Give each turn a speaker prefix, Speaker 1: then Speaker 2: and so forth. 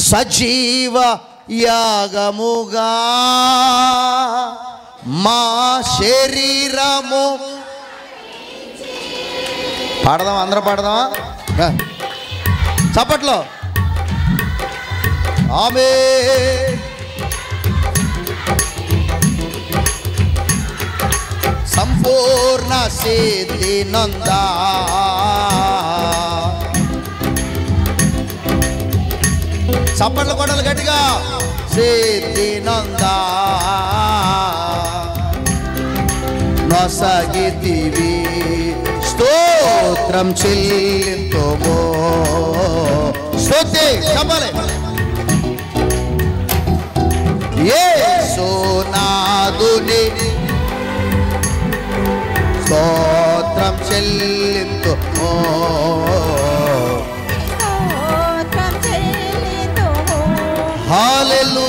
Speaker 1: సజీవ యాగముగా మా శరీరము పాడదాం అందరం పాడదామా రా. చప్పట్లో ఆమె సంపూర్ణ సిద్ధి నందా చప్పట్ల కొడలు గట్టిగా సిద్ధి నందా నొసగితివి స్తోత్రం చెల్లింతుమో స్తుతి చెప్పాలి ఏ సోనాదుని స్తోత్రం చెల్లింతుమో
Speaker 2: స్తోత్రం చెల్లింతుము.
Speaker 1: హాలెలూయా